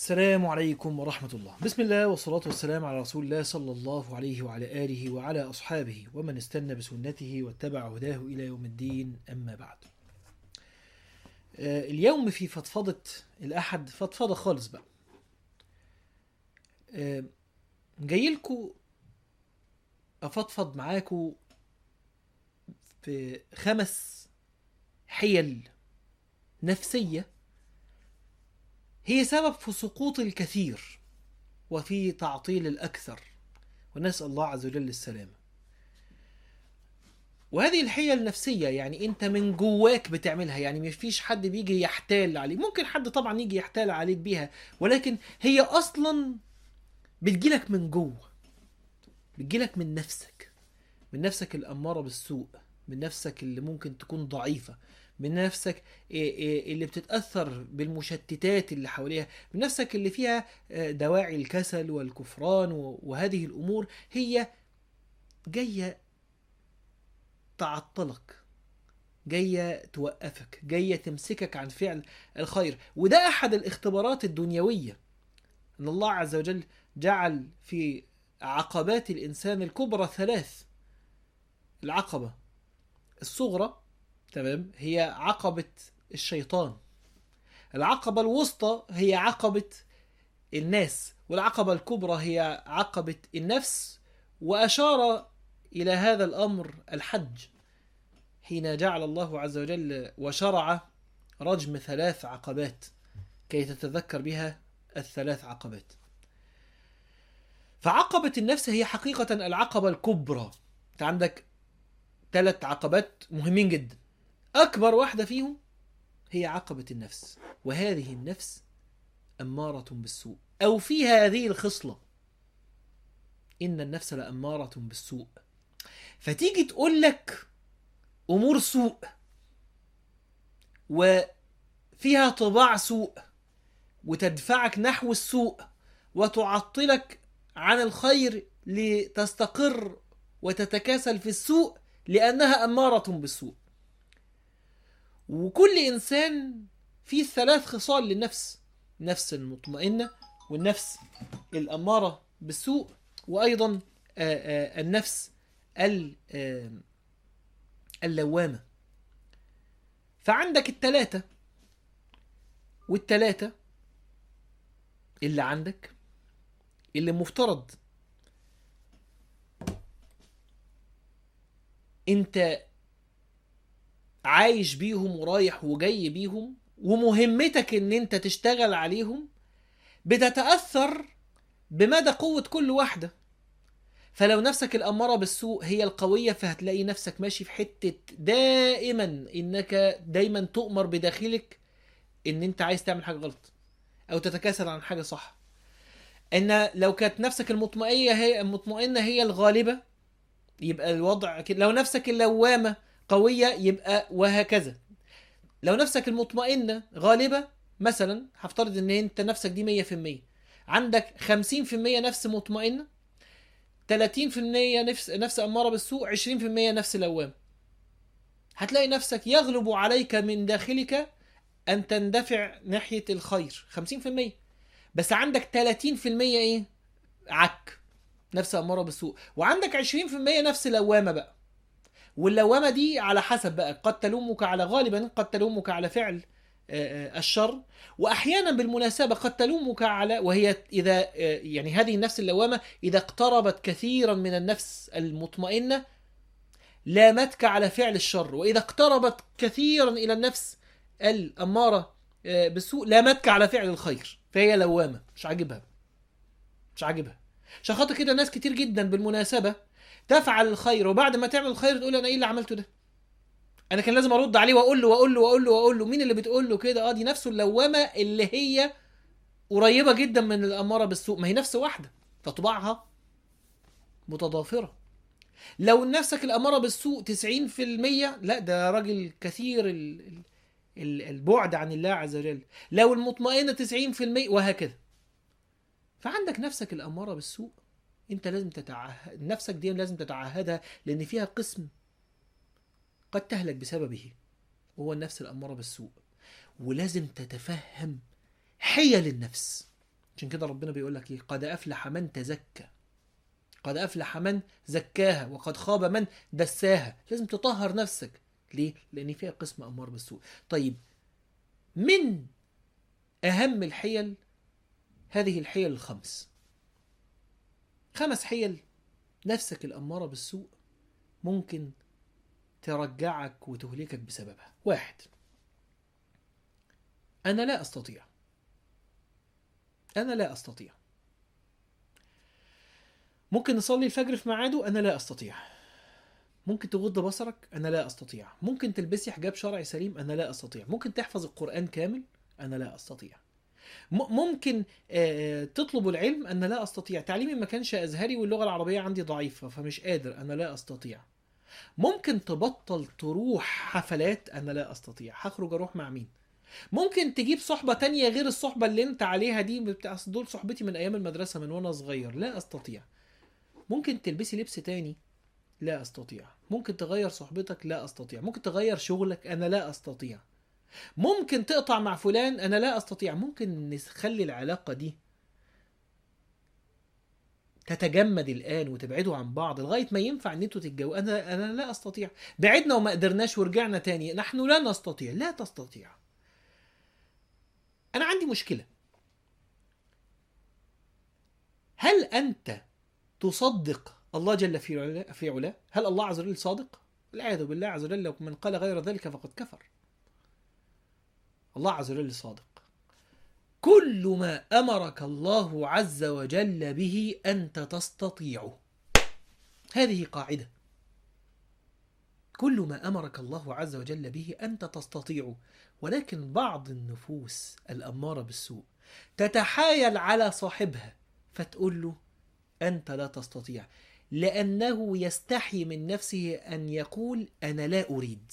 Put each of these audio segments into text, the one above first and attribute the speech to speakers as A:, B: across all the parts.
A: السلام عليكم ورحمة الله بسم الله والصلاة والسلام على رسول الله صلى الله عليه وعلى آله وعلى أصحابه ومن استنى بسنته واتبع هداه إلى يوم الدين أما بعد آه، اليوم في فضفضة الأحد فضفضة خالص بقى آه، جايلكوا أفضفض معاكوا في خمس حيل نفسيه هي سبب في سقوط الكثير وفي تعطيل الأكثر ونسأل الله عز وجل السلامة وهذه الحيل النفسية يعني أنت من جواك بتعملها يعني مش فيش حد بيجي يحتال عليك ممكن حد طبعا يجي يحتال عليك بيها ولكن هي أصلا بتجيلك من جوه بتجيلك من نفسك من نفسك الأمارة بالسوء من نفسك اللي ممكن تكون ضعيفة من نفسك إيه إيه اللي بتتأثر بالمشتتات اللي حواليها من نفسك اللي فيها آه، دواعي الكسل والكفران و- وهذه الأمور هي جاية تعطلك جاية توقفك جاية تمسكك عن فعل الخير وده أحد الاختبارات الدنيوية أن الله عز وجل جعل في عقبات الإنسان الكبرى ثلاث العقبة الصغرى تمام هي عقبة الشيطان العقبة الوسطى هي عقبة الناس والعقبة الكبرى هي عقبة النفس وأشار إلى هذا الأمر الحج حين جعل الله عز وجل وشرع رجم ثلاث عقبات كي تتذكر بها الثلاث عقبات فعقبة النفس هي حقيقة العقبة الكبرى انت عندك ثلاث عقبات مهمين جدا أكبر واحدة فيهم هي عقبة النفس وهذه النفس أمارة بالسوء أو فيها هذه الخصلة إن النفس لأمارة بالسوء فتيجي تقول لك أمور سوء وفيها طباع سوء وتدفعك نحو السوء وتعطلك عن الخير لتستقر وتتكاسل في السوء لأنها أمارة بالسوء وكل انسان فيه ثلاث خصال للنفس النفس المطمئنه والنفس الاماره بالسوء وايضا آه، آه، النفس ال- آه، اللوامه فعندك الثلاثه والثلاثه اللي عندك اللي مفترض انت عايش بيهم ورايح وجاي بيهم ومهمتك ان انت تشتغل عليهم بتتأثر بمدى قوة كل واحدة فلو نفسك الأمارة بالسوء هي القوية فهتلاقي نفسك ماشي في حتة دائما إنك دايما تؤمر بداخلك إن أنت عايز تعمل حاجة غلط أو تتكاسل عن حاجة صح إن لو كانت نفسك المطمئنة هي المطمئنة هي الغالبة يبقى الوضع كده لو نفسك اللوامة قوية يبقى وهكذا لو نفسك المطمئنة غالبة مثلا هفترض ان انت نفسك دي مية في المية عندك خمسين في المية نفس مطمئنة تلاتين في المية نفس نفس أمارة بالسوء عشرين في المية نفس لوام هتلاقي نفسك يغلب عليك من داخلك أن تندفع ناحية الخير خمسين في المية بس عندك تلاتين في المية إيه عك نفس أمارة بالسوء وعندك عشرين في المية نفس لوامة بقى واللوامه دي على حسب بقى قد تلومك على غالبا قد تلومك على فعل آه، آه، الشر واحيانا بالمناسبه قد تلومك على وهي اذا آه، يعني هذه النفس اللوامه اذا اقتربت كثيرا من النفس المطمئنه لامتك على فعل الشر واذا اقتربت كثيرا الى النفس الاماره آه، بالسوء لامتك على فعل الخير فهي لوامه مش عاجبها مش عاجبها عشان خاطر كده ناس كتير جدا بالمناسبه تفعل الخير وبعد ما تعمل الخير تقول انا ايه اللي عملته ده انا كان لازم ارد عليه واقول له واقول له واقول له واقول له مين اللي بتقول له كده اه دي نفسه اللوامه اللي هي قريبه جدا من الاماره بالسوء ما هي نفس واحده فطباعها متضافره لو نفسك الاماره بالسوء 90% لا ده راجل كثير ال- ال- ال- البعد عن الله عز وجل لو المطمئنه 90% وهكذا فعندك نفسك الاماره بالسوء انت لازم تتعهد نفسك دي لازم تتعهدها لان فيها قسم قد تهلك بسببه وهو النفس الاماره بالسوء ولازم تتفهم حيل النفس عشان كده ربنا بيقول لك ايه قد افلح من تزكى قد افلح من زكاها وقد خاب من دساها لازم تطهر نفسك ليه لان فيها قسم امار بالسوء طيب من اهم الحيل هذه الحيل الخمس خمس حيل نفسك الاماره بالسوء ممكن ترجعك وتهلكك بسببها واحد انا لا استطيع انا لا استطيع ممكن نصلي الفجر في ميعاده انا لا استطيع ممكن تغض بصرك انا لا استطيع ممكن تلبسي حجاب شرعي سليم انا لا استطيع ممكن تحفظ القران كامل انا لا استطيع م- ممكن آه، تطلب العلم انا لا استطيع تعليمي ما كانش ازهري واللغه العربيه عندي ضعيفه فمش قادر انا لا استطيع ممكن تبطل تروح حفلات انا لا استطيع هخرج اروح مع مين ممكن تجيب صحبة تانية غير الصحبة اللي انت عليها دي بتاع أصل دول صحبتي من ايام المدرسة من وانا صغير لا استطيع ممكن تلبسي لبس تاني لا استطيع ممكن تغير صحبتك لا استطيع ممكن تغير شغلك انا لا استطيع ممكن تقطع مع فلان انا لا استطيع ممكن نخلي العلاقة دي تتجمد الان وتبعدوا عن بعض لغايه ما ينفع ان انتوا تتجوزوا انا انا لا استطيع بعدنا وما قدرناش ورجعنا تاني نحن لا نستطيع لا تستطيع انا عندي مشكله هل انت تصدق الله جل في علا في علاه هل الله عز وجل صادق والعياذ بالله عز وجل لو من قال غير ذلك فقد كفر الله عز وجل صادق كل ما امرك الله عز وجل به انت تستطيعه هذه قاعده كل ما امرك الله عز وجل به انت تستطيعه ولكن بعض النفوس الاماره بالسوء تتحايل على صاحبها فتقول له انت لا تستطيع لانه يستحي من نفسه ان يقول انا لا اريد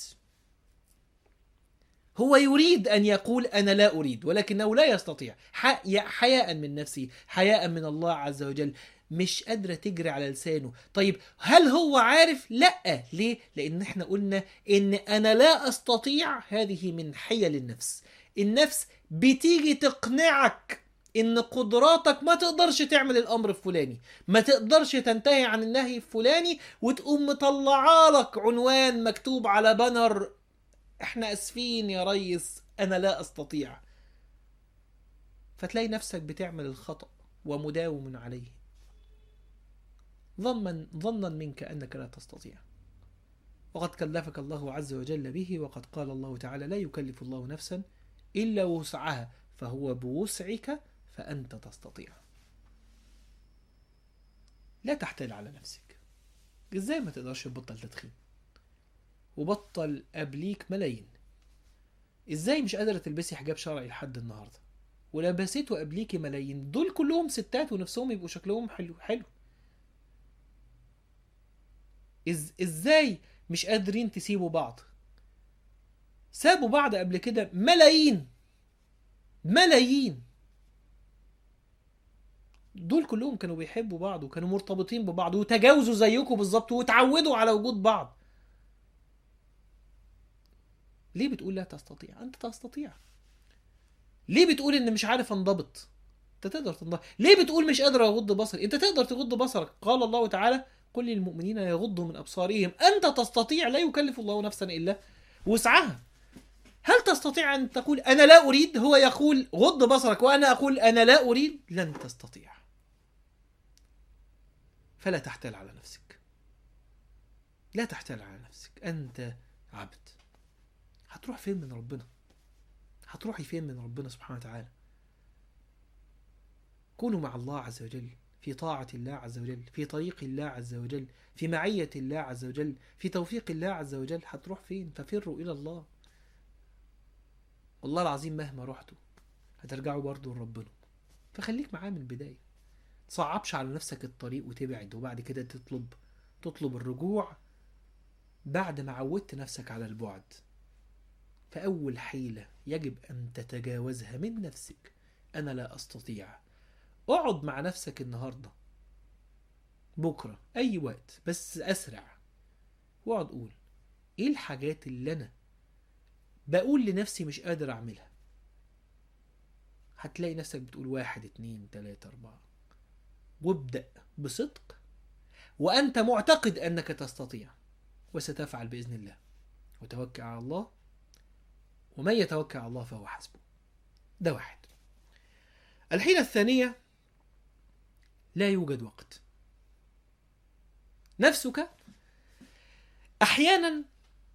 A: هو يريد ان يقول انا لا اريد ولكنه لا يستطيع ح- حياء من نفسه حياء من الله عز وجل مش قادره تجري على لسانه طيب هل هو عارف لا ليه لان احنا قلنا ان انا لا استطيع هذه من حيل النفس النفس بتيجي تقنعك ان قدراتك ما تقدرش تعمل الامر الفلاني ما تقدرش تنتهي عن النهي الفلاني وتقوم مطلعه لك عنوان مكتوب على بانر احنا اسفين يا ريس انا لا استطيع فتلاقي نفسك بتعمل الخطأ ومداوم عليه ظنا ظنا منك انك لا تستطيع وقد كلفك الله عز وجل به وقد قال الله تعالى لا يكلف الله نفسا الا وسعها فهو بوسعك فانت تستطيع لا تحتال على نفسك ازاي ما تقدرش تبطل تدخين وبطل قبليك ملايين ازاي مش قادره تلبسي حجاب شرعي لحد النهارده ولبسته قبليكي ملايين دول كلهم ستات ونفسهم يبقوا شكلهم حلو حلو إز... ازاي مش قادرين تسيبوا بعض سابوا بعض قبل كده ملايين ملايين دول كلهم كانوا بيحبوا بعض وكانوا مرتبطين ببعض وتجاوزوا زيكم بالظبط وتعودوا على وجود بعض ليه بتقول لا تستطيع انت تستطيع ليه بتقول ان مش عارف انضبط انت تقدر تنضبط ليه بتقول مش قادر اغض بصري انت تقدر تغض بصرك قال الله تعالى قل للمؤمنين يغضوا من ابصارهم انت تستطيع لا يكلف الله نفسا الا وسعها هل تستطيع ان تقول انا لا اريد هو يقول غض بصرك وانا اقول انا لا اريد لن تستطيع فلا تحتال على نفسك لا تحتال على نفسك انت عبد هتروح فين من ربنا هتروحي فين من ربنا سبحانه وتعالى كونوا مع الله عز وجل في طاعة الله عز وجل في طريق الله عز وجل في معية الله عز وجل في توفيق الله عز وجل هتروح فين ففروا إلى الله والله العظيم مهما رحتوا هترجعوا برضو لربنا فخليك معاه من البداية تصعبش على نفسك الطريق وتبعد وبعد كده تطلب تطلب الرجوع بعد ما عودت نفسك على البعد فأول حيلة يجب أن تتجاوزها من نفسك أنا لا أستطيع اقعد مع نفسك النهاردة بكرة أي وقت بس أسرع واقعد قول إيه الحاجات اللي أنا بقول لنفسي مش قادر أعملها هتلاقي نفسك بتقول واحد اتنين تلاتة أربعة وابدأ بصدق وأنت معتقد أنك تستطيع وستفعل بإذن الله وتوكل على الله ومن يتوكل على الله فهو حسبه ده واحد الحيلة الثانية لا يوجد وقت نفسك أحيانا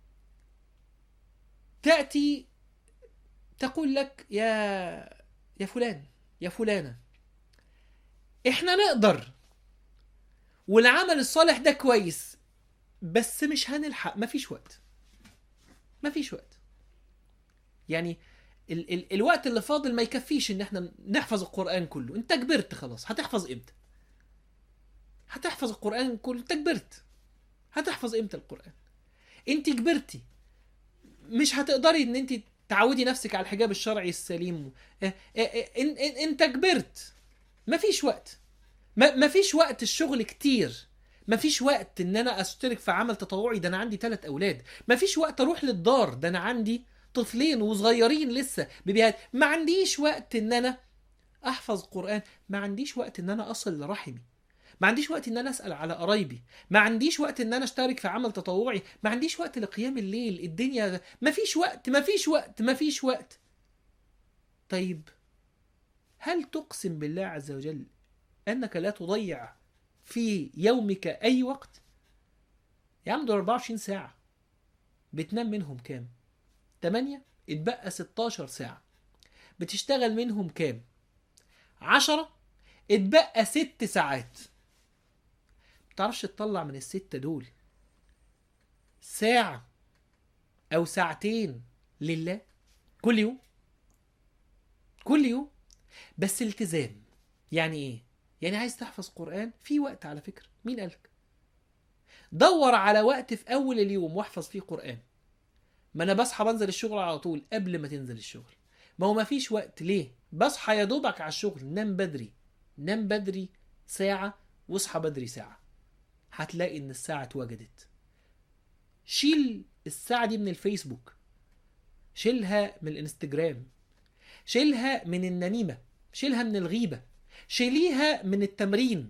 A: تأتي تقول لك يا يا فلان يا فلانة احنا نقدر والعمل الصالح ده كويس بس مش هنلحق مفيش وقت مفيش وقت يعني ال ال الوقت اللي فاضل ما يكفيش ان احنا نحفظ القرآن كله انت كبرت خلاص هتحفظ امتى هتحفظ القرآن كله انت كبرت هتحفظ امتى القرآن انت كبرتي مش هتقدري ان انت تعودي نفسك على الحجاب الشرعي السليم اه اه اه ان ان انت كبرت مفيش وقت ما مفيش وقت الشغل كتير مفيش وقت ان انا اشترك في عمل تطوعي ده انا عندي ثلاث اولاد مفيش وقت اروح للدار ده انا عندي طفلين وصغيرين لسه بيبيهات ما عنديش وقت ان انا احفظ قران ما عنديش وقت ان انا اصل لرحمي ما عنديش وقت ان انا اسال على قرايبي ما عنديش وقت ان انا اشترك في عمل تطوعي ما عنديش وقت لقيام الليل الدنيا ما فيش وقت ما فيش وقت ما فيش وقت طيب هل تقسم بالله عز وجل انك لا تضيع في يومك اي وقت يا عم دول 24 ساعه بتنام منهم كام 8 اتبقى 16 ساعه بتشتغل منهم كام 10 اتبقى 6 ساعات متعرفش تطلع من الستة دول ساعة أو ساعتين لله كل يوم كل يوم بس التزام يعني إيه؟ يعني عايز تحفظ قرآن في وقت على فكرة مين قالك؟ دور على وقت في أول اليوم واحفظ فيه قرآن ما أنا بصحى بنزل الشغل على طول قبل ما تنزل الشغل ما هو ما فيش وقت ليه؟ بصحى يا دوبك على الشغل نام بدري نام بدري ساعة واصحى بدري ساعة هتلاقي ان الساعة اتوجدت شيل الساعة دي من الفيسبوك شيلها من الانستجرام شيلها من النميمة شيلها من الغيبة شيليها من التمرين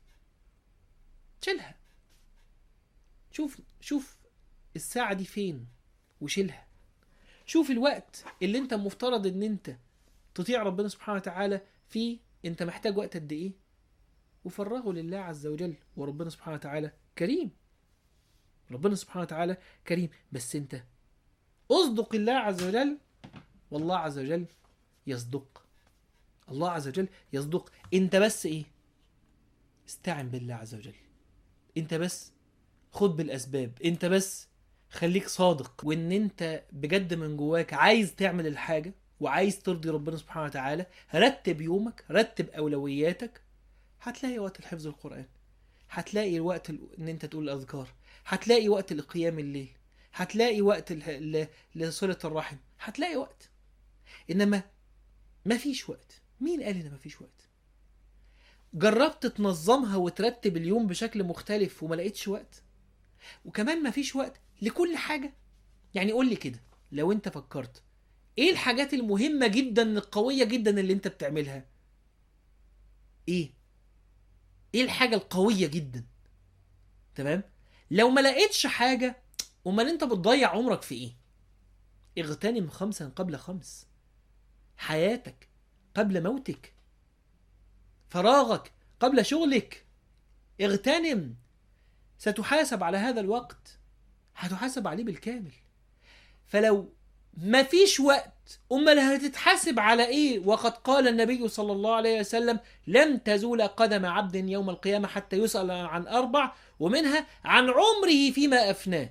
A: شيلها شوف شوف الساعة دي فين وشيلها شوف الوقت اللي انت مفترض ان انت تطيع ربنا سبحانه وتعالى فيه انت محتاج وقت قد ايه وفرغه لله عز وجل وربنا سبحانه وتعالى كريم ربنا سبحانه وتعالى كريم بس انت اصدق الله عز وجل والله عز وجل يصدق الله عز وجل يصدق انت بس ايه استعن بالله عز وجل انت بس خد بالاسباب انت بس خليك صادق وان انت بجد من جواك عايز تعمل الحاجه وعايز ترضي ربنا سبحانه وتعالى رتب يومك رتب اولوياتك هتلاقي وقت الحفظ القرآن هتلاقي وقت ال... ان انت تقول الاذكار هتلاقي وقت لقيام الليل هتلاقي وقت ل... ل... لصلة الرحم هتلاقي وقت انما مفيش وقت مين قال ان مفيش وقت جربت تنظمها وترتب اليوم بشكل مختلف وما لقيتش وقت وكمان مفيش وقت لكل حاجة يعني قول لي كده لو انت فكرت ايه الحاجات المهمة جدا القوية جدا اللي انت بتعملها ايه ايه الحاجة القوية جدا تمام لو ما لقيتش حاجة امال انت بتضيع عمرك في ايه اغتنم خمسا قبل خمس حياتك قبل موتك فراغك قبل شغلك اغتنم ستحاسب على هذا الوقت هتحاسب عليه بالكامل فلو ما فيش وقت امال هتتحاسب على ايه وقد قال النبي صلى الله عليه وسلم لن تزول قدم عبد يوم القيامه حتى يسال عن اربع ومنها عن عمره فيما افناه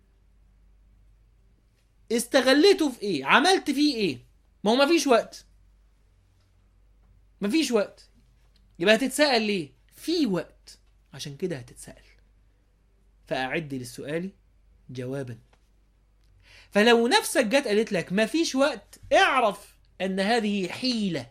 A: استغلته في ايه عملت فيه ايه ما هو ما فيش وقت ما فيش وقت يبقى هتتسأل ليه في وقت عشان كده هتتسأل فأعد للسؤال جوابا فلو نفسك جت قالت لك ما فيش وقت اعرف ان هذه حيلة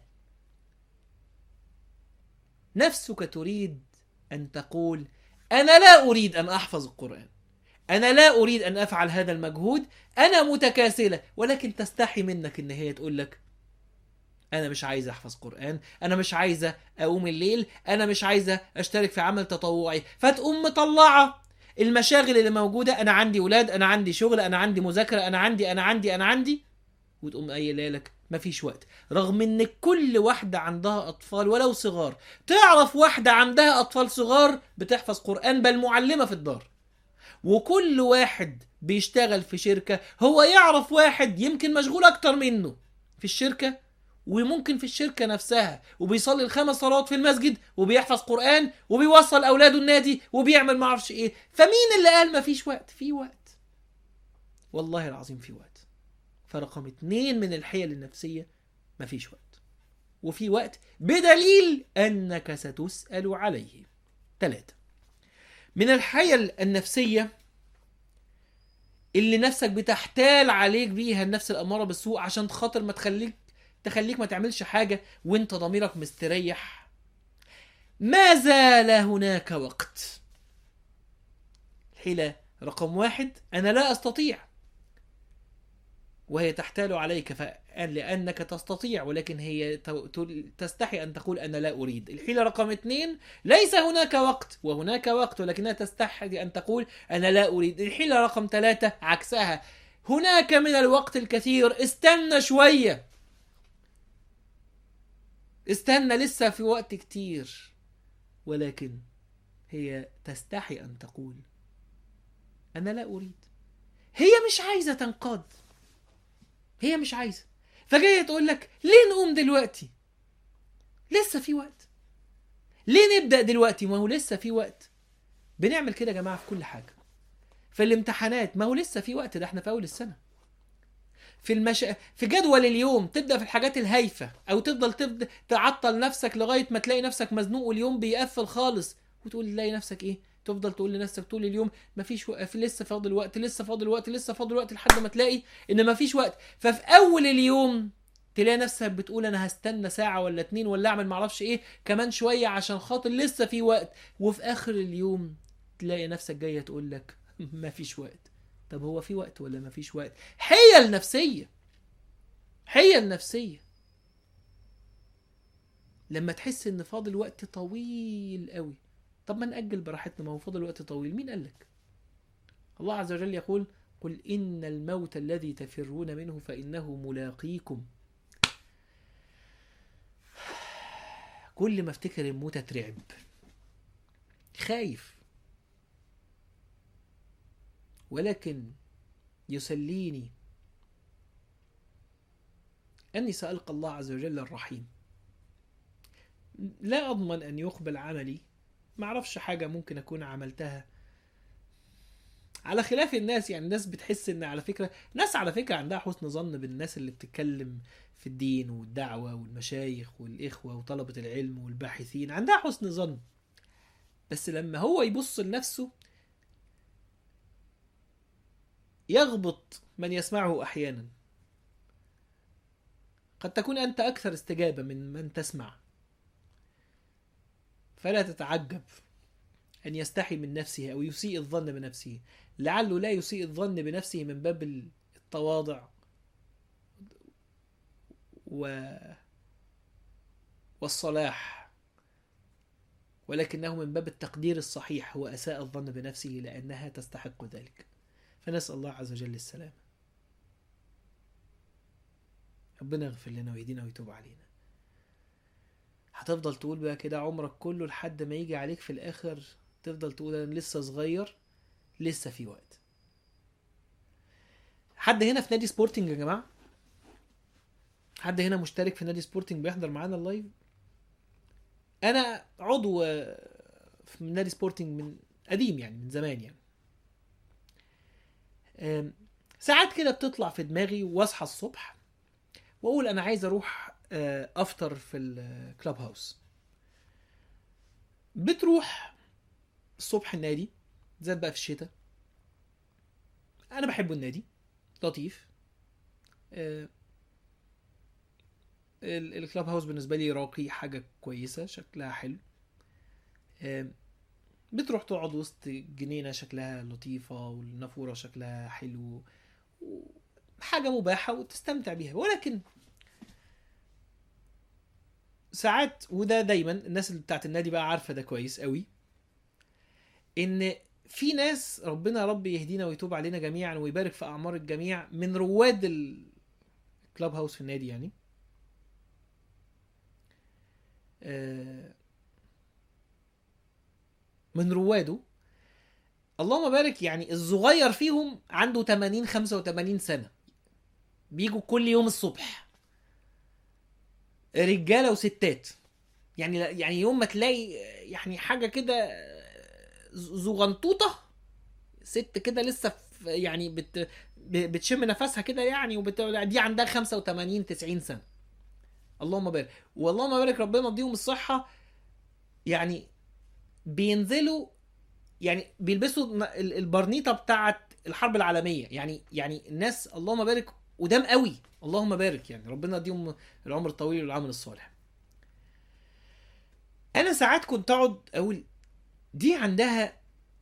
A: نفسك تريد ان تقول انا لا اريد ان احفظ القرآن انا لا اريد ان افعل هذا المجهود انا متكاسلة ولكن تستحي منك ان هي تقول لك انا مش عايزه احفظ قران انا مش عايزه اقوم الليل انا مش عايزه اشترك في عمل تطوعي فتقوم مطلعه المشاغل اللي موجوده انا عندي ولاد انا عندي شغل انا عندي مذاكره انا عندي انا عندي انا عندي وتقوم قايله لك مفيش وقت رغم ان كل واحده عندها اطفال ولو صغار تعرف واحده عندها اطفال صغار بتحفظ قران بل معلمه في الدار وكل واحد بيشتغل في شركه هو يعرف واحد يمكن مشغول اكتر منه في الشركه وممكن في الشركه نفسها وبيصلي الخمس صلوات في المسجد وبيحفظ قران وبيوصل اولاده النادي وبيعمل ما اعرفش ايه فمين اللي قال ما فيش وقت في وقت والله العظيم في وقت فرقم اتنين من الحيل النفسيه ما فيش وقت وفي وقت بدليل انك ستسال عليه ثلاثة من الحيل النفسيه اللي نفسك بتحتال عليك بيها النفس الاماره بالسوء عشان خاطر ما تخليك تخليك ما تعملش حاجه وانت ضميرك مستريح ما زال هناك وقت الحيله رقم واحد انا لا استطيع وهي تحتال عليك فأن لأنك تستطيع ولكن هي تستحي أن تقول أنا لا أريد الحيلة رقم اثنين ليس هناك وقت وهناك وقت ولكنها تستحي أن تقول أنا لا أريد الحيلة رقم ثلاثة عكسها هناك من الوقت الكثير استنى شوية استنى لسه في وقت كتير ولكن هي تستحي أن تقول أنا لا أريد هي مش عايزة تنقاد هي مش عايزه فجايه تقول لك ليه نقوم دلوقتي لسه في وقت ليه نبدا دلوقتي ما هو لسه في وقت بنعمل كده يا جماعه في كل حاجه في الامتحانات ما هو لسه في وقت ده احنا في اول السنه في المش... في جدول اليوم تبدا في الحاجات الهايفه او تفضل تبدا تعطل نفسك لغايه ما تلاقي نفسك مزنوق واليوم بيقفل خالص وتقول تلاقي نفسك ايه تفضل تقول لنفسك طول اليوم مفيش وقت لسه فاضل وقت لسه فاضل وقت لسه فاضل وقت لحد ما تلاقي ان مفيش وقت ففي اول اليوم تلاقي نفسك بتقول انا هستنى ساعة ولا اتنين ولا اعمل معرفش ايه كمان شوية عشان خاطر لسه في وقت وفي اخر اليوم تلاقي نفسك جاية تقول لك مفيش وقت طب هو في وقت ولا مفيش وقت حيل نفسية حيل نفسية لما تحس ان فاضل وقت طويل قوي طب ما نأجل براحتنا ما هو فاضل وقت طويل مين قال لك الله عز وجل يقول قل إن الموت الذي تفرون منه فإنه ملاقيكم كل ما افتكر الموت اترعب خايف ولكن يسليني أني سألقى الله عز وجل الرحيم لا أضمن أن يقبل عملي ما اعرفش حاجه ممكن اكون عملتها على خلاف الناس يعني الناس بتحس ان على فكره ناس على فكره عندها حسن ظن بالناس اللي بتتكلم في الدين والدعوه والمشايخ والاخوه وطلبه العلم والباحثين عندها حسن ظن بس لما هو يبص لنفسه يغبط من يسمعه احيانا قد تكون انت اكثر استجابه من من تسمع فلا تتعجب أن يستحي من نفسه أو يسيء الظن بنفسه لعله لا يسيء الظن بنفسه من باب التواضع و... والصلاح ولكنه من باب التقدير الصحيح هو أساء الظن بنفسه لأنها تستحق ذلك فنسأل الله عز وجل السلامة ربنا يغفر لنا ويهدينا ويتوب علينا هتفضل تقول بقى كده عمرك كله لحد ما يجي عليك في الاخر تفضل تقول انا لسه صغير لسه في وقت حد هنا في نادي سبورتنج يا جماعه حد هنا مشترك في نادي سبورتنج بيحضر معانا اللايف انا عضو في نادي سبورتنج من قديم يعني من زمان يعني ساعات كده بتطلع في دماغي واصحى الصبح واقول انا عايز اروح افطر في الكلاب هاوس بتروح الصبح النادي زاد بقى في الشتاء انا بحب النادي لطيف الكلاب هاوس بالنسبه لي راقي حاجه كويسه شكلها حلو بتروح تقعد وسط جنينه شكلها لطيفه والنافوره شكلها حلو حاجه مباحه وتستمتع بيها ولكن ساعات وده دايما الناس اللي بتاعت النادي بقى عارفه ده كويس قوي ان في ناس ربنا يا رب يهدينا ويتوب علينا جميعا ويبارك في اعمار الجميع من رواد الكلاب هاوس في النادي يعني آه، من رواده اللهم بارك يعني الصغير فيهم عنده 80 85 سنه بيجوا كل يوم الصبح رجاله وستات يعني يعني يوم ما تلاقي يعني حاجه كده زغنطوطه ست كده لسه في يعني بت بتشم نفسها كده يعني وبت... دي عندها 85 90 سنه اللهم بارك واللهم بارك ربنا يديهم الصحه يعني بينزلوا يعني بيلبسوا ال- البرنيطه بتاعت الحرب العالميه يعني يعني الناس اللهم بارك قدام قوي اللهم بارك يعني ربنا يديهم العمر الطويل والعمل الصالح انا ساعات كنت اقعد اقول دي عندها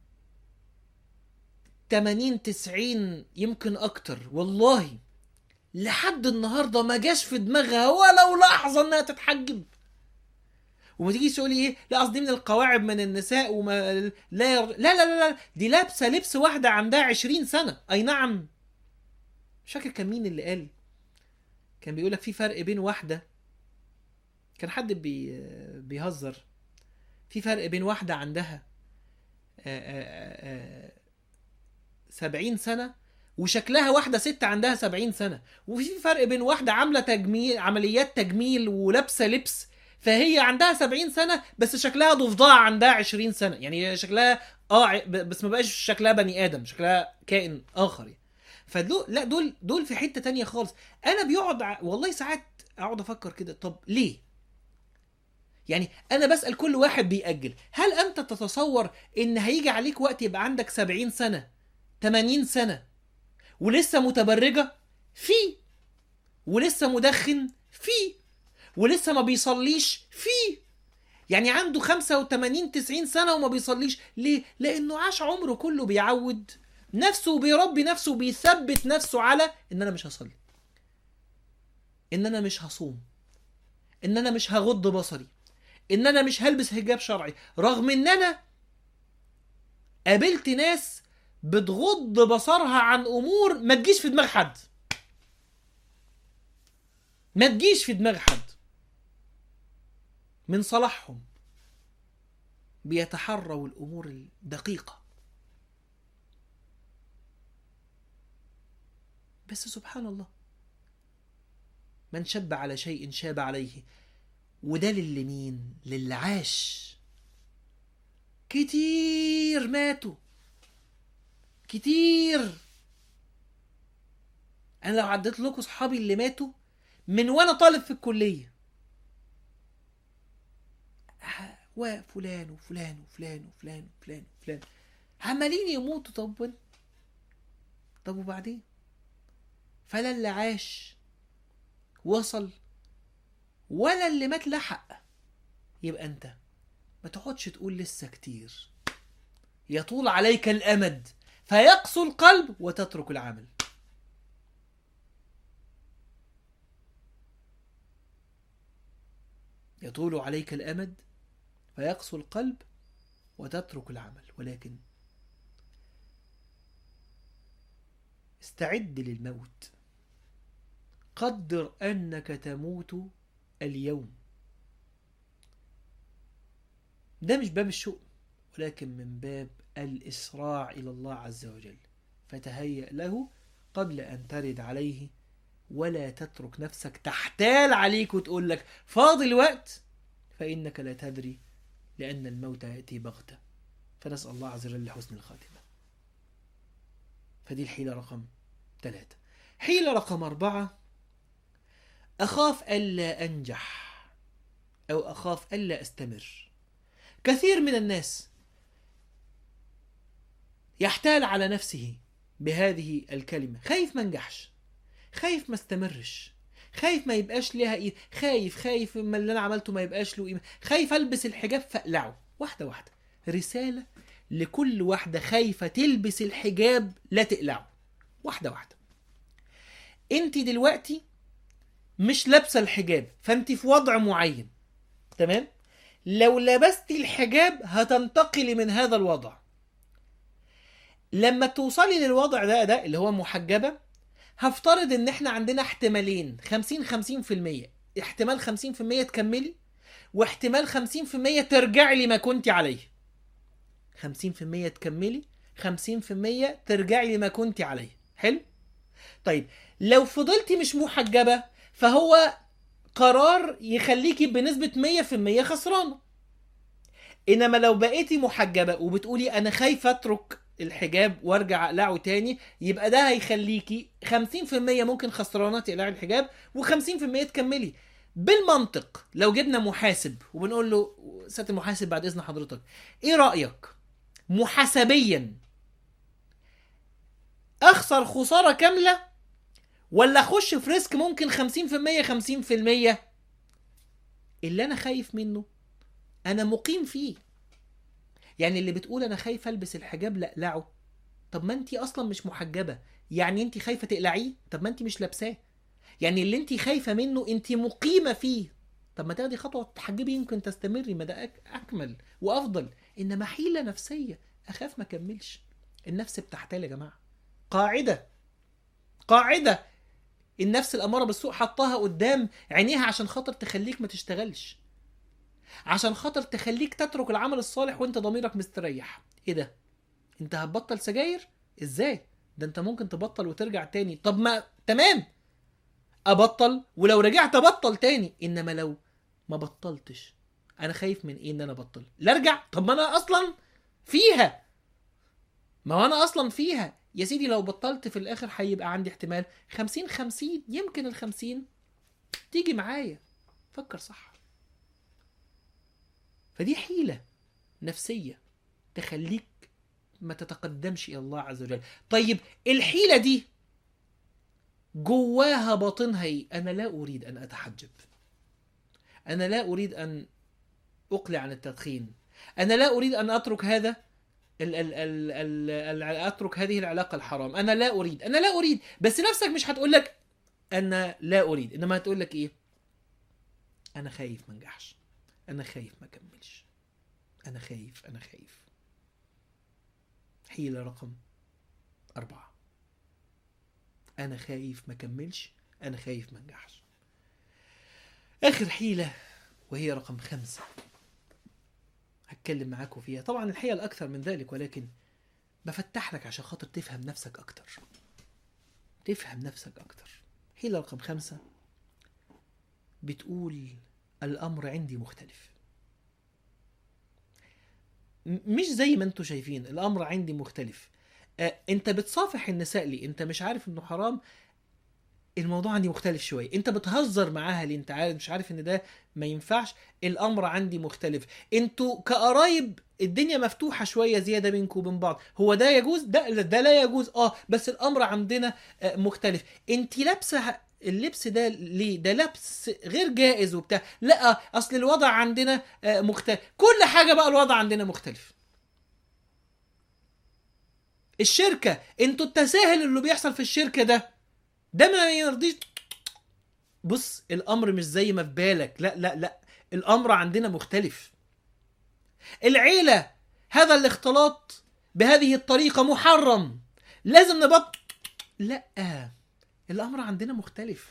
A: 80 90 يمكن اكتر والله لحد النهارده ما جاش في دماغها ولو لحظه انها تتحجب وما تيجيش تقولي ايه لا قصدي من القواعد من النساء وما لا ير... لا لا لا لا دي لابسه لبس واحده عندها 20 سنه اي نعم مش فاكر كان مين اللي قال كان بيقول لك في فرق بين واحده كان حد بي... بيهزر في فرق بين واحده عندها آه، آه، آه، سبعين سنة وشكلها واحدة ست عندها سبعين سنة وفي فرق بين واحدة عاملة تجميل عمليات تجميل ولابسة لبس فهي عندها سبعين سنة بس شكلها ضفدعة عندها عشرين سنة يعني هي شكلها اه ع- ب- بس ما بقاش شكلها بني آدم شكلها كائن آخر يعني. فدول لا دول دول في حتة تانية خالص أنا بيقعد ع- والله ساعات أقعد أفكر كده طب ليه؟ يعني أنا بسأل كل واحد بيأجل هل أنت تتصور إن هيجي عليك وقت يبقى عندك سبعين سنة 80 سنة ولسه متبرجة في ولسه مدخن في ولسه ما بيصليش في يعني عنده 85 90 سنة وما بيصليش ليه؟ لأنه عاش عمره كله بيعود نفسه وبيربي نفسه وبيثبت نفسه على إن أنا مش هصلي إن أنا مش هصوم إن أنا مش هغض بصري إن أنا مش هلبس حجاب شرعي رغم إن أنا قابلت ناس بتغض بصرها عن امور ما تجيش في دماغ حد ما تجيش في دماغ حد من صلاحهم بيتحروا الامور الدقيقه بس سبحان الله من شب على شيء شاب عليه وده للي مين للي عاش كتير ماتوا كتير انا لو عديت لكم صحابي اللي ماتوا من وانا طالب في الكليه ه- وفلان وفلان وفلان وفلان وفلان وفلان عمالين يموتوا طب وين طب وبعدين فلا اللي عاش وصل ولا اللي مات لحق يبقى انت ما تقعدش تقول لسه كتير يطول عليك الامد فيقسو القلب وتترك العمل يطول عليك الامد فيقسو القلب وتترك العمل ولكن استعد للموت قدر انك تموت اليوم ده مش باب الشؤم ولكن من باب الإسراع إلى الله عز وجل فتهيأ له قبل أن ترد عليه ولا تترك نفسك تحتال عليك وتقول لك فاضل وقت فإنك لا تدري لأن الموت يأتي بغتة فنسأل الله عز وجل حسن الخاتمة فدي الحيلة رقم ثلاثة حيلة رقم أربعة أخاف ألا أنجح أو أخاف ألا أستمر كثير من الناس يحتال على نفسه بهذه الكلمة خايف ما انجحش خايف ما استمرش خايف ما يبقاش ليها ايه خايف خايف ما اللي انا عملته ما يبقاش له قيمه خايف البس الحجاب فاقلعه واحده واحده رساله لكل واحده خايفه تلبس الحجاب لا تقلعه واحده واحده انت دلوقتي مش لابسه الحجاب فانت في وضع معين تمام لو لبستي الحجاب هتنتقلي من هذا الوضع لما توصلي للوضع ده ده اللي هو محجبة هفترض ان احنا عندنا احتمالين 50 50% احتمال 50% تكملي واحتمال 50% ترجعي لما كنت عليه 50% تكملي 50% ترجعي لما كنت عليه حلو طيب لو فضلتي مش محجبة فهو قرار يخليكي بنسبة 100% خسرانة انما لو بقيتي محجبة وبتقولي انا خايفة اترك الحجاب وارجع اقلعه تاني يبقى ده هيخليكي 50% ممكن خسرانة تقلعي الحجاب و50% تكملي بالمنطق لو جبنا محاسب وبنقول له سياده المحاسب بعد اذن حضرتك ايه رايك محاسبيا اخسر خساره كامله ولا اخش في ريسك ممكن 50% 50% اللي انا خايف منه انا مقيم فيه يعني اللي بتقول انا خايف البس الحجاب لا اقلعه طب ما انت اصلا مش محجبه يعني انت خايفه تقلعيه طب ما انت مش لابساه يعني اللي انت خايفه منه انت مقيمه فيه طب ما تاخدي خطوه تحجبي يمكن تستمري ما ده أك- اكمل وافضل انما حيله نفسيه اخاف ما اكملش النفس بتحتال يا جماعه قاعده قاعده النفس الاماره بالسوء حطها قدام عينيها عشان خاطر تخليك ما تشتغلش عشان خاطر تخليك تترك العمل الصالح وانت ضميرك مستريح ايه ده انت هتبطل سجاير ازاي ده انت ممكن تبطل وترجع تاني طب ما تمام ابطل ولو رجعت ابطل تاني انما لو ما بطلتش انا خايف من ايه ان انا ابطل لا ارجع طب ما انا اصلا فيها ما هو انا اصلا فيها يا سيدي لو بطلت في الاخر هيبقى عندي احتمال 50 50 يمكن ال 50 تيجي معايا فكر صح فدي حيلة نفسية تخليك ما تتقدمش الى الله عز وجل طيب الحيلة دي جواها باطنها ايه انا لا اريد ان اتحجب انا لا اريد ان اقلع عن التدخين انا لا اريد ان اترك هذا ال ال ال ال ال اترك هذه العلاقه الحرام انا لا اريد انا لا اريد بس نفسك مش هتقول لك انا لا اريد انما هتقول لك ايه انا خايف ما انجحش انا خايف ما اكملش انا خايف انا خايف حيله رقم أربعة أنا خايف ما كملش أنا خايف ما انجحش آخر حيلة وهي رقم خمسة هتكلم معاكم فيها طبعا الحقيقة الأكثر من ذلك ولكن بفتح لك عشان خاطر تفهم نفسك أكتر تفهم نفسك أكتر حيلة رقم خمسة بتقول الأمر عندي مختلف م- مش زي ما انتوا شايفين الأمر عندي مختلف آه، انت بتصافح النساء ليه انت مش عارف انه حرام الموضوع عندي مختلف شويه انت بتهزر معاها ليه انت عارف مش عارف ان ده ما ينفعش الامر عندي مختلف انتوا كقرايب الدنيا مفتوحه شويه زياده بينكم وبين بعض هو ده يجوز ده ده لا يجوز اه بس الامر عندنا آه، مختلف انت لابسه اللبس ده ليه ده لبس غير جائز وبتاع لا اصل الوضع عندنا آه، مختلف كل حاجه بقى الوضع عندنا مختلف الشركه انتوا التساهل اللي بيحصل في الشركه ده ده ما يرضيش بص الامر مش زي ما في بالك لا لا لا الامر عندنا مختلف العيله هذا الاختلاط بهذه الطريقه محرم لازم نبط لا الامر عندنا مختلف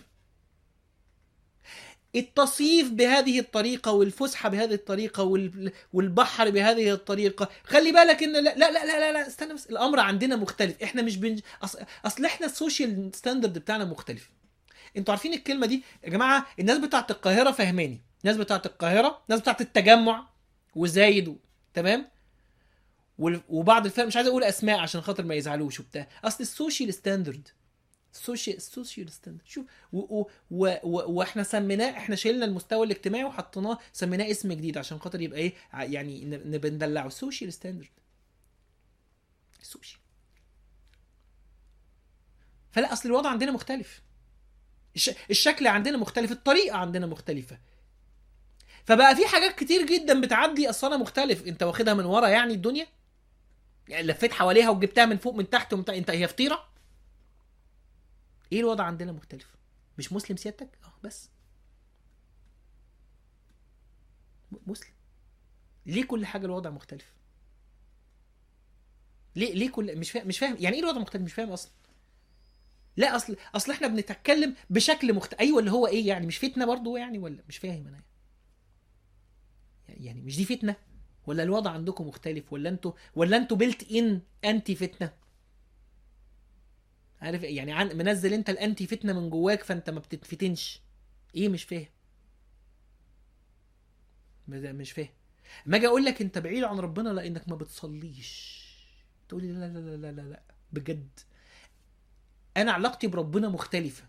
A: التصيف بهذه الطريقة والفسحة بهذه الطريقة وال- والبحر بهذه الطريقة خلي بالك ان لا لا لا لا, لا, لا استنى بس الامر عندنا مختلف احنا مش بنج... أص... اصل احنا السوشيال ستاندرد بتاعنا مختلف انتوا عارفين الكلمة دي يا جماعة الناس بتاعت القاهرة فهماني الناس بتاعت القاهرة الناس بتاعت التجمع وزايد و... تمام وال- وبعض الفرق مش عايز اقول اسماء عشان خاطر ما يزعلوش وبتاع اصل السوشيال ستاندرد السوشيال السوشيال ستاندرد شوف و... و... و... و... واحنا سميناه احنا شلنا المستوى الاجتماعي وحطيناه سميناه اسم جديد عشان خاطر يبقى ايه ع- يعني ن- نبقى ندلعه السوشيال ستاندرد السوشيال فلا اصل الوضع عندنا مختلف الش... الشكل عندنا مختلف الطريقه عندنا مختلفه فبقى في حاجات كتير جدا بتعدي اصل انا مختلف انت واخدها من ورا يعني الدنيا يعني لفيت حواليها وجبتها من فوق من تحت ومن تحت. انت هي فطيره ايه الوضع عندنا مختلف مش مسلم سيادتك اه بس م- مسلم ليه كل حاجه الوضع مختلف ليه ليه كل مش فاهم مش فاهم يعني ايه الوضع مختلف مش فاهم اصلا لا اصل اصل احنا بنتكلم بشكل مختلف ايوه اللي هو ايه يعني مش فتنه برضو يعني ولا مش فاهم انا يعني مش دي فتنه ولا الوضع عندكم مختلف ولا انتوا ولا انتوا بيلت ان انتي فتنه عارف يعني عن منزل انت الانتي فتنه من جواك فانت ما بتتفتنش ايه مش فاهم مش فاهم ما اجي اقول لك انت بعيد عن ربنا لانك ما بتصليش تقول لي لا لا لا لا لا لا بجد انا علاقتي بربنا مختلفه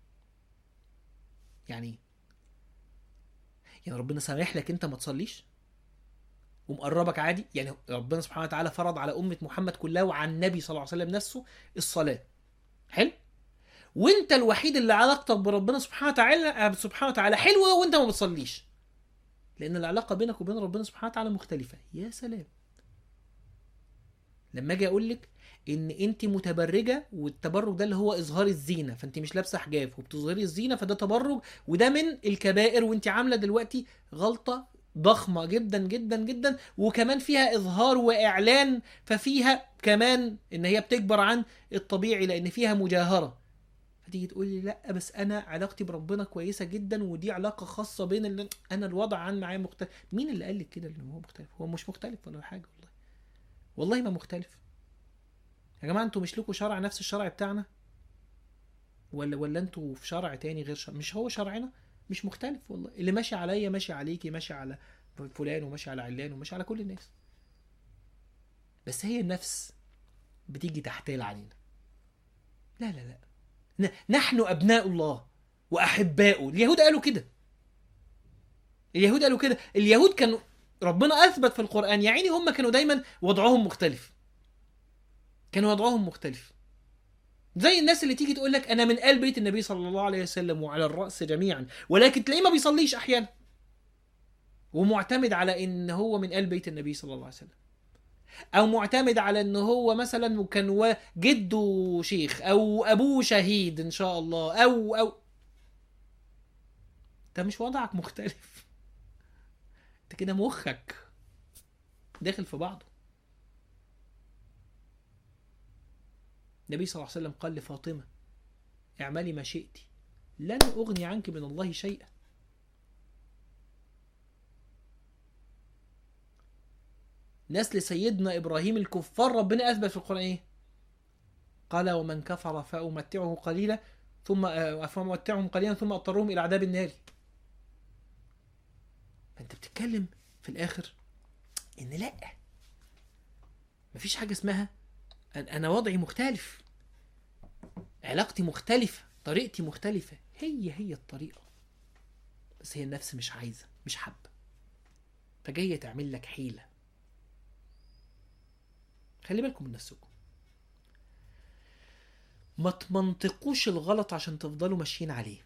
A: يعني ايه؟ يعني ربنا سامح لك انت ما تصليش ومقربك عادي يعني ربنا سبحانه وتعالى فرض على امه محمد كلها وعلى النبي صلى الله عليه وسلم نفسه الصلاه حلو وانت الوحيد اللي علاقتك بربنا سبحانه وتعالى سبحانه وتعالى حلوه وانت ما بتصليش لان العلاقه بينك وبين ربنا سبحانه وتعالى مختلفه يا سلام لما اجي اقول لك ان انت متبرجه والتبرج ده اللي هو اظهار الزينه فانت مش لابسه حجاب وبتظهري الزينه فده تبرج وده من الكبائر وانت عامله دلوقتي غلطه ضخمه جدا جدا جدا وكمان فيها اظهار واعلان ففيها كمان ان هي بتكبر عن الطبيعي لان فيها مجاهره فتيجي تقول لي لا بس انا علاقتي بربنا كويسه جدا ودي علاقه خاصه بين اللي انا الوضع عن معايا مختلف مين اللي قال لك كده ان هو مختلف هو مش مختلف ولا حاجه والله والله ما مختلف يا جماعه انتوا مش لكم شرع نفس الشرع بتاعنا ولا ولا انتوا في شرع تاني غير شرع مش هو شرعنا مش مختلف والله اللي ماشي عليا ماشي عليكي ماشي على فلان وماشي على علان وماشي على كل الناس بس هي النفس بتيجي تحتال علينا لا لا لا ن- نحن ابناء الله واحباؤه اليهود قالوا كده اليهود قالوا كده اليهود كانوا ربنا اثبت في القران يا عيني هم كانوا دايما وضعهم مختلف كان وضعهم مختلف زي الناس اللي تيجي تقول لك انا من ال بيت النبي صلى الله عليه وسلم وعلى الراس جميعا ولكن تلاقيه ما بيصليش احيانا ومعتمد على ان هو من ال بيت النبي صلى الله عليه وسلم او معتمد على ان هو مثلا كان و- جده شيخ او ابوه شهيد ان شاء الله او او ده مش وضعك مختلف انت كده مخك داخل في بعضه النبي صلى الله عليه وسلم قال لفاطمة اعملي ما شئت لن أغني عنك من الله شيئا نسل سيدنا إبراهيم الكفار ربنا أثبت في القرآن إيه؟ قال ومن كفر فأمتعه قليلا ثم آه، فأمتعهم قليلا ثم أضطرهم إلى عذاب النار فأنت بتتكلم في الآخر إن لأ مفيش حاجة اسمها أن- انا وضعي مختلف علاقتي مختلفة طريقتي مختلفة هي هي الطريقة بس هي النفس مش عايزة مش حابة فجاية تعمل لك حيلة خلي بالكم من نفسكم ما تمنطقوش الغلط عشان تفضلوا ماشيين عليه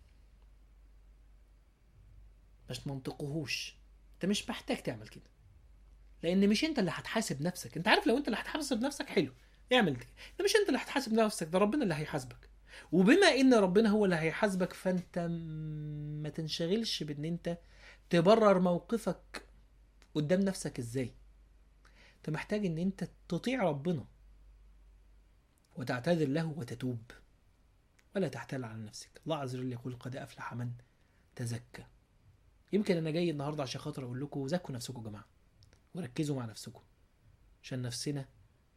A: مش تمنطقوهوش انت مش محتاج تعمل كده لان مش انت اللي هتحاسب نفسك انت عارف لو انت اللي هتحاسب نفسك حلو اعمل كده ده مش انت اللي هتحاسب نفسك ده ربنا اللي هيحاسبك وبما ان ربنا هو اللي هيحاسبك فانت م- ما تنشغلش بان انت تبرر موقفك قدام نفسك ازاي انت محتاج ان انت تطيع ربنا وتعتذر له وتتوب ولا تحتال على نفسك الله عز وجل يقول قد افلح من تزكى يمكن انا جاي النهارده عشان خاطر اقول لكم زكوا نفسكم يا جماعه وركزوا مع نفسكم عشان نفسنا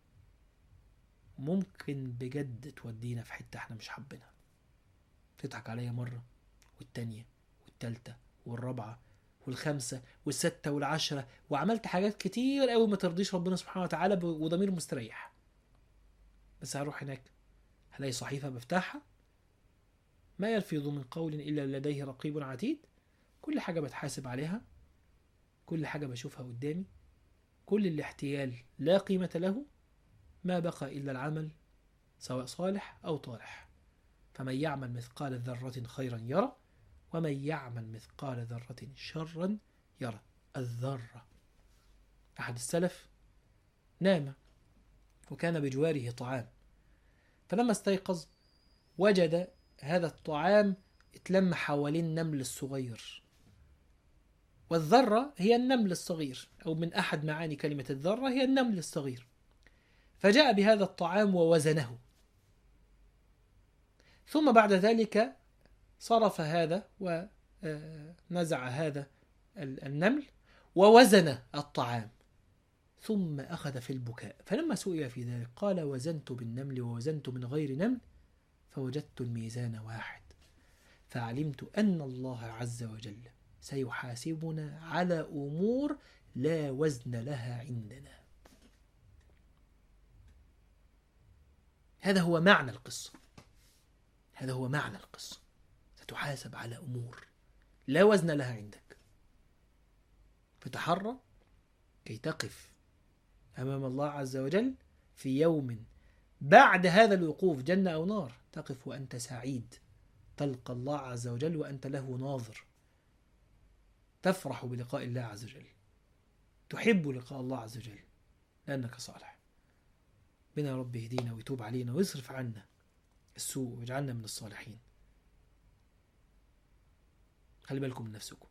A: ممكن بجد تودينا في حتة احنا مش حابينها تضحك عليا مرة والتانية والتالتة والرابعة والخامسة والستة والعشرة وعملت حاجات كتير قوي ما ترضيش ربنا سبحانه وتعالى ب- وضمير مستريح بس هروح هناك هلاقي صحيفة بفتحها ما يلفظ من قول إلا لديه رقيب عتيد كل حاجة بتحاسب عليها كل حاجة بشوفها قدامي كل الاحتيال لا قيمة له ما بقى إلا العمل سواء صالح أو طالح فمن يعمل مثقال ذرة خيرا يرى ومن يعمل مثقال ذرة شرا يرى الذرة أحد السلف نام وكان بجواره طعام فلما استيقظ وجد هذا الطعام اتلم حوالين النمل الصغير والذرة هي النمل الصغير أو من أحد معاني كلمة الذرة هي النمل الصغير فجاء بهذا الطعام ووزنه ثم بعد ذلك صرف هذا ونزع هذا النمل ووزن الطعام ثم أخذ في البكاء فلما سئل في ذلك قال وزنت بالنمل ووزنت من غير نمل فوجدت الميزان واحد فعلمت أن الله عز وجل سيحاسبنا على أمور لا وزن لها عندنا هذا هو معنى القصة هذا هو معنى القصة ستحاسب على أمور لا وزن لها عندك فتحرى كي تقف أمام الله عز وجل في يوم بعد هذا الوقوف جنة أو نار تقف وأنت سعيد تلقى الله عز وجل وأنت له ناظر تفرح بلقاء الله عز وجل تحب لقاء الله عز وجل لأنك صالح بنا رب يهدينا ويتوب علينا ويصرف عنا السوء واجعلنا من الصالحين خلي بالكم من نفسكم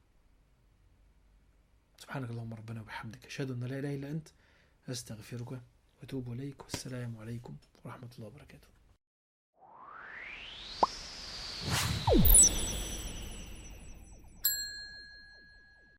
A: سبحانك اللهم ربنا وبحمدك أشهد أن لا إله إلا أنت أستغفرك وأتوب إليك والسلام عليكم ورحمة الله وبركاته